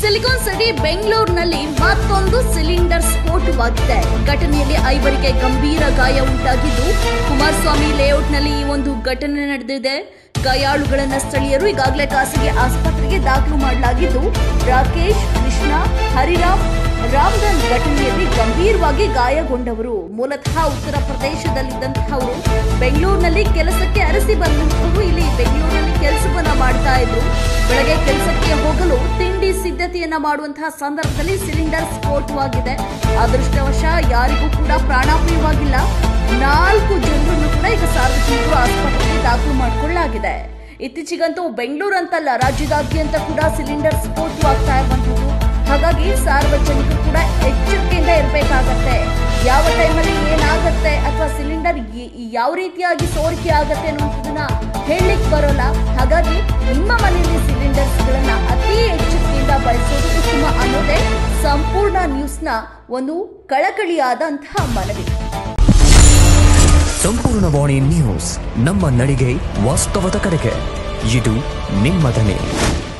silicon city ಬೆಂಗಳೂರಿನಲ್ಲಿ ಮತ್ತೊಂದು cylinder ಸ್ಫೋಟವಾಗಿದೆ ಘಟನೆಯಲ್ಲಿ ಐವರಿಗೆ ಗಂಭೀರ ಗಾಯ ಉಂಟಾಗಿದ್ದು ಕುಮಾರಸ್ವಾಮಿ ಲೇಔಟ್ನಲ್ಲಿ ಈ ಒಂದು ಘಟನೆ ನಡೆದಿದೆ ಗಾಯಾಳುಗಳನ್ನ ಸ್ಥಳೀಯರು ಈಗಾಗಲೇ ಖಾಸಗಿ ಆಸ್ಪತ್ರೆಗೆ ದಾಖಲು ಮಾಡಲಾಗಿದ್ದು ರಾಕೇಶ್ ಕೃಷ್ಣ ಹರಿರಾಮ್ ರಾಮಧನ್ ಘಟನೆಯಲ್ಲಿ ಗಂಭೀರವಾಗಿ ಗಾಯಗೊಂಡವರು ಮೂಲತಃ ಉತ್ತರ ಪ್ರದೇಶದಲ್ಲಿದ್ದಂತಹವರು ಬೆಂಗಳೂರಿನಲ್ಲಿ ಕೆಲಸಕ್ಕೆ ಅರಸಿ ಬಂದಂತಹವರು ಇಲ್ಲಿ ಬೆಂಗಳೂರಿನಲ್ಲಿ ಕೆಲಸವನ್ನ ಮಾಡ್ತಾ ಇದ್ರು ಬೆಳಗ್ಗೆ ಕೆಲಸಕ್ಕೆ ಹೋಗಲು ತಿಂಡಿ ಸಿದ್ಧತೆಯನ್ನ ಮಾಡುವಂತಹ ಸಂದರ್ಭದಲ್ಲಿ ಸಿಲಿಂಡರ್ ಸ್ಫೋಟವಾಗಿದೆ ಅದೃಷ್ಟವಶ ಯಾರಿಗೂ ಕೂಡ ಪ್ರಾಣಾಪಾಯವಾಗಿಲ್ಲ ನಾಲ್ಕು ಜನರನ್ನು ಕೂಡ ಈಗ ಸಾರ್ವಜನಿಕರು ಆಸ್ಪತ್ರೆಗೆ ದಾಖಲು ಮಾಡಿಕೊಳ್ಳಲಾಗಿದೆ ಇತ್ತೀಚೆಗಂತೂ ಬೆಂಗಳೂರು ಅಂತಲ್ಲ ರಾಜ್ಯದಾದ್ಯಂತ ಕೂಡ ಸಿಲಿಂಡರ್ ಸ್ಫೋಟವಾಗ್ತಾ ಇರುವಂತದ್ದು ಹಾಗಾಗಿ ಸಾರ್ವಜನಿಕರು ಕೂಡ ಎಚ್ಚರಿಕೆಯಿಂದ ಇರಬೇಕಾಗತ್ತೆ ಯಾವ ಟೈಮಲ್ಲಿ ಏನಾಗತ್ತೆ ಅಥವಾ ಸಿಲಿಂಡರ್ ಯಾವ ರೀತಿಯಾಗಿ ಸೋರಿಕೆ ಆಗತ್ತೆ ಅನ್ನುವಂಥದ್ದನ್ನ ಹೇಳಲಿಕ್ಕೆ ಬರೋಲ್ಲ ಹಾಗಾಗಿ ನಿಮ್ಮ ಮನೆಯಲ್ಲಿ ಸಿಲಿಂಡರ್ಸ್ ಗಳನ್ನ ಅತಿ ಎಚ್ಚರಿಕೆಯಿಂದ ಬಳಸೋದು ಉತ್ತಮ ಅನ್ನೋದೇ ಸಂಪೂರ್ಣ ನ್ಯೂಸ್ನ ಒಂದು ಕಳಕಳಿಯಾದಂತಹ ಮನವಿ ಸಂಪೂರ್ಣವಾಣಿ ನ್ಯೂಸ್ ನಮ್ಮ ನಡಿಗೆ ವಾಸ್ತವದ ಕಡೆಗೆ ಇದು ನಿಮ್ಮ ಧ್ವನಿ